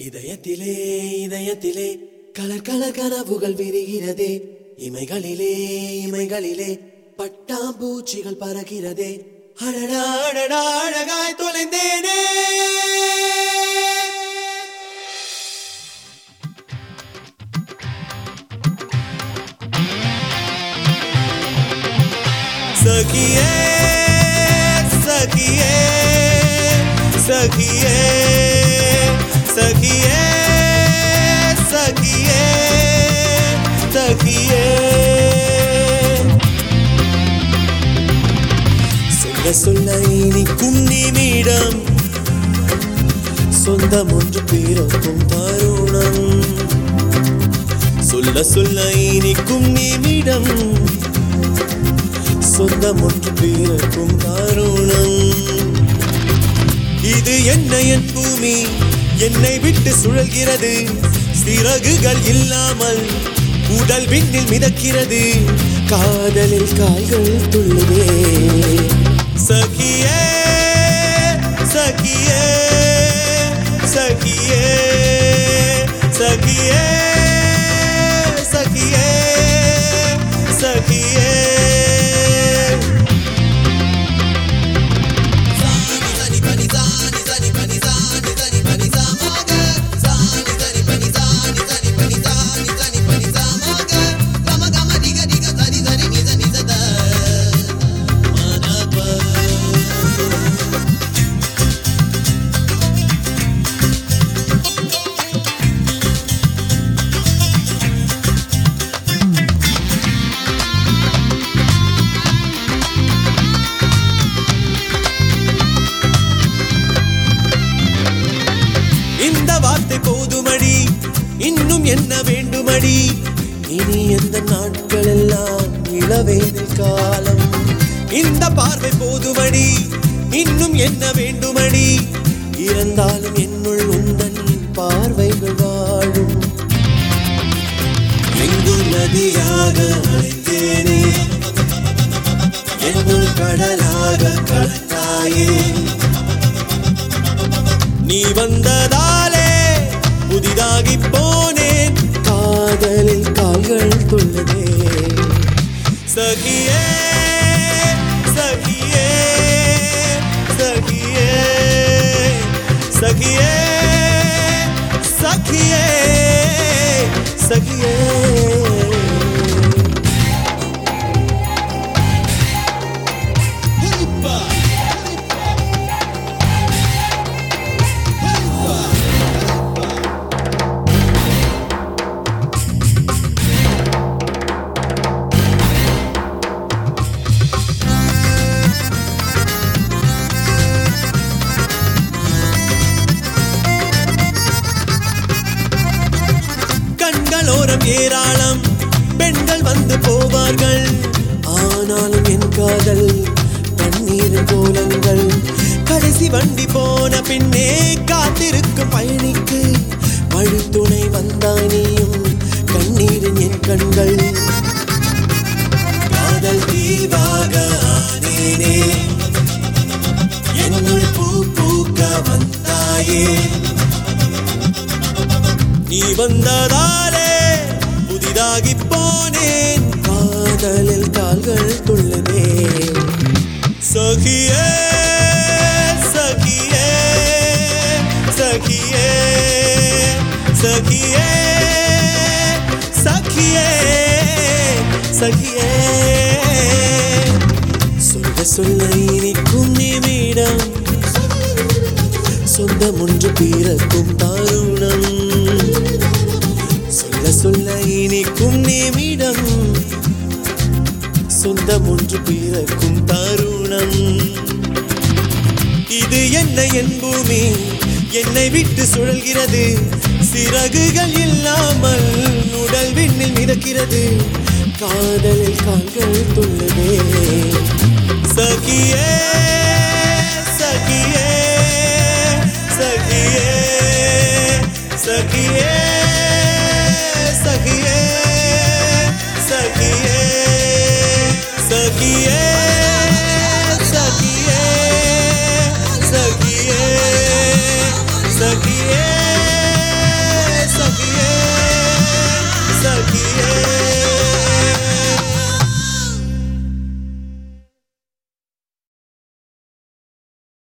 இதயத்திலே இதயத்திலே colour colour கனவுகள் விரிகிறதே இமைகளிலே இமைகளிலே பட்டாம்பூச்சிகள் பறக்கிறதே அடடா அடடா அழகாய் தொலைந்தேனே சகியே சகியே சகியே சகியே சகியே சகியே சொல்ல சொல்ல இனிக்கும் நிமிடம் சொந்தம் ஒன்று பிறக்கும் தருணம் சொல்ல சொல்ல இனிக்கும் நிமிடம் சொந்தம் ஒன்று பிறக்கும் தருணம் இது என்ன என் பூமி என்னை விட்டு சுழல்கிறது சிறகுகள் இல்லாமல் உடல் விண்ணில் மிதக்கிறது காதலில் கால்கள் துள்ளுதே சகியே சகியே சகியே சகியே சகியே சகியே இந்த வார்த்தை போதுமடி இன்னும் என்ன வேண்டுமடி இனி எந்த நாட்கள் எல்லாம் இளவேனில் காலம் இந்த பார்வை போதுமடி இன்னும் என்ன வேண்டுமடி இறந்தாலும் என்னுள் உந்தன் பார்வைகள் வாழும் எங்கும் நதியாக அழைத்தேனே என்னுள் கடலாக கலந்தாயே நீ வந்ததாலே புதிதாகி போனேன் காதலில் கால்கள் துள்ளதே சகியே சகியே சகியே சகியே சகியே சகியே கண்களோரம் ஏராளம் பெண்கள் வந்து போவார்கள் ஆனாலும் என் காதல் தண்ணீரின் கோலங்கள் கடைசி வண்டி போன பின்னே காத்திருக்கும் பயணிக்கு வழித்துணை வந்தாய் நீயும் கண்ணீரின் என் கண்கள் காதல் தீவாக ஆனேனே என்னுள் பூ பூக்க வந்தாயே நீ வந்ததாலே புதிதாகி போனேன் காதலில் கால்கள் துள்ளதே சகியே சகியே சகியே சகியே சகியே சகியே சொல்ல சொல்ல இனிக்கும் நிமிடம் சொந்தம் ஒன்று பிறக்கும் தருணம் சொல்ல சொல்ல இனிக்கும் நிமிடம் சொந்தம் ஒன்று பிறக்கும் தருணம் இது என்ன என் பூமி என்னை விட்டு சுழல்கிறது சிறகுகள் இல்லாமல் உடல் விண்ணில் மிதக்கிறது காதலில் கால்கள் துள்ளுதே சகியே சகியே சகியே சகியே